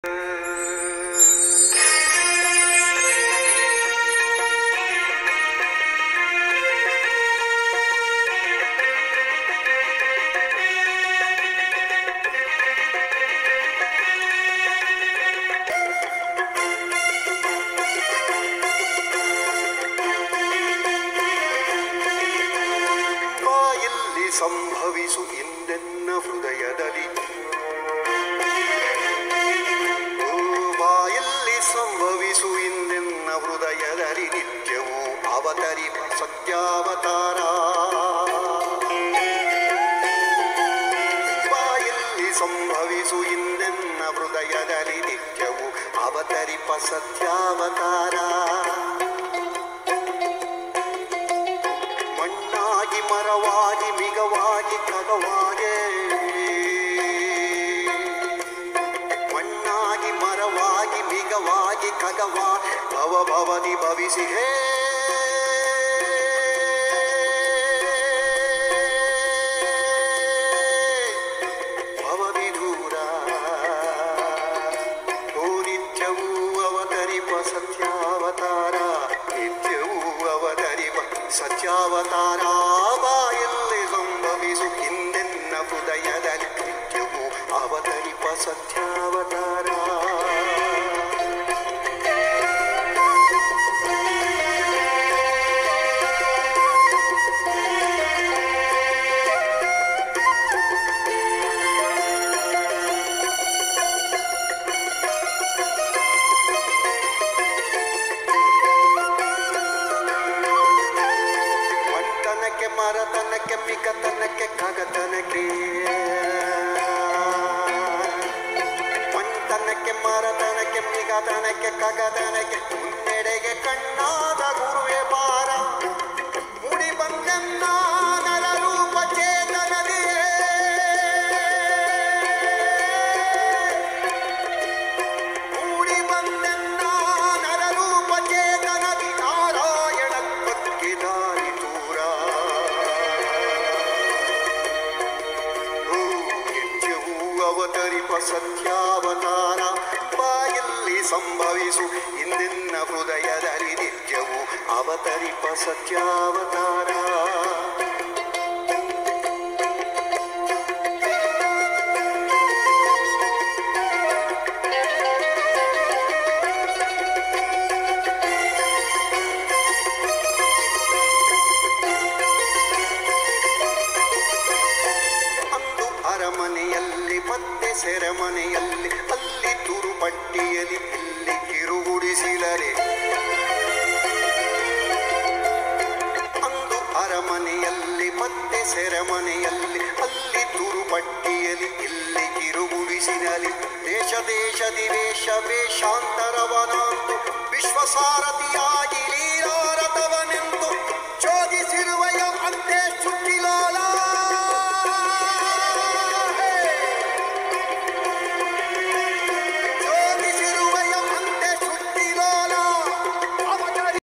ಬಾಯಲ್ಲಿ ಸಂಭವಿಸು ಇಂದೆನ್ನ ಹೃದಯದಲ್ಲಿ ಓ, ಬಾಯಲ್ಲಿ ಸಂಭವಿಸು ಇಂದೆನ್ನ ಹೃದಯದಲ್ಲಿ ನಿತ್ಯವೂ ಅವತರಿ ಸತ್ಯಾವತಾರ ಬಾಯಲ್ಲಿ ಸಂಭವಿಸು ಇಂದೆನ್ನ ಹೃದಯದಲ್ಲಿ ನಿತ್ಯವೂ ಅವತರಿಪ ಸತ್ಯಾವತಾರ ಮಣ್ಣಾಗಿ ಮರವಾಗಿ ಮಿಗವಾಗಿ ಖಗವಾಗೆ ಮಣ್ಣಾಗಿ ಮರವಾಗಿ ಮಿಗವಾಗಿ ಖಗವಾ ಭವ ಭವದಿ ಭವಿಸಿ ಹೇ ಭವದಿ ದೂರ ಓ ನಿತ್ಯವೂ ಅವತರಿಪ ಸತ್ಯಾವತಾರ ನಿತ್ಯವೂ ಅವತರಿಪ ಸತ್ಯಾವತಾರ ಬಾಯಲ್ಲಿ ಸಂಭವಿಸು ಹಿಂದೆನ್ನ ಹೃದಯದಲ್ಲಿ ನಿತ್ಯವೂ ಅವತರಿಪ ಸತ್ಯಾವತಾರ ಮಟ್ಟನಕ್ಕೆ ಮರತನಕ್ಕೆ ಮಿಕತನಕ್ಕೆ ಕಗತನಕ್ಕೆ ಮಂಟನಕ್ಕೆ ಮರತನಕ್ಕೆ ಮಿಗತನಕ್ಕೆ ಕಗತನಕ್ಕೆ ಮುನ್ನೆಡೆಗೆ ಕಣ್ಣಾದ ಗುರುವೆ ಬಾರ ಮುಡಿ ಬಂದೆನ್ನ ನರ ರೂಪ ಚೇತನದಿಯೇ ಕೂಡಿ ಬಂದೆನ್ನ ನರರೂಪ ಚೇತನದಿ ನಾರಾಯಣತ್ವಕ್ಕೆ ದಾರಿ ದೂರ ಓ, ನಿತ್ಯವೂ ಅವತರಿಪ ಸತ್ಯಾವತಾರ ಬಾಯಲ್ಲಿ ಸಂಭವಿಸು ಇಂದಿನ ಹೃದಯದಲ್ಲಿ ನಿತ್ಯವೂ ಅವತರಿಪ ಸತ್ಯಾವತಾರ ಅಂದು ಅರಮನೆಯಲ್ಲಿ ಮತ್ತೆ ಸೆರೆಮನೆಯಲ್ಲಿ ಅಲ್ಲಿ ತುರುಪಟ್ಟಿಯಲ್ಲಿ ಇಲ್ಲಿ ಕಿರುಗುಡಿಸಿಲರೆ ಅಂದು ಅರಮನೆಯಲ್ಲಿ ಮತ್ತೆ ಸೆರೆಮನೆಯಲ್ಲಿ ಅಲ್ಲಿ ತುರುಪಟ್ಟಿಯಲ್ಲಿ ಇಲ್ಲಿ ಕಿರುಗುಡಿಸಿನಲಿ ದೇಶ ದೇಶದಿ ವೇಷ ವೇಷಾಂತರವನಾಂತು ವಿಶ್ವಸಾರಥಿ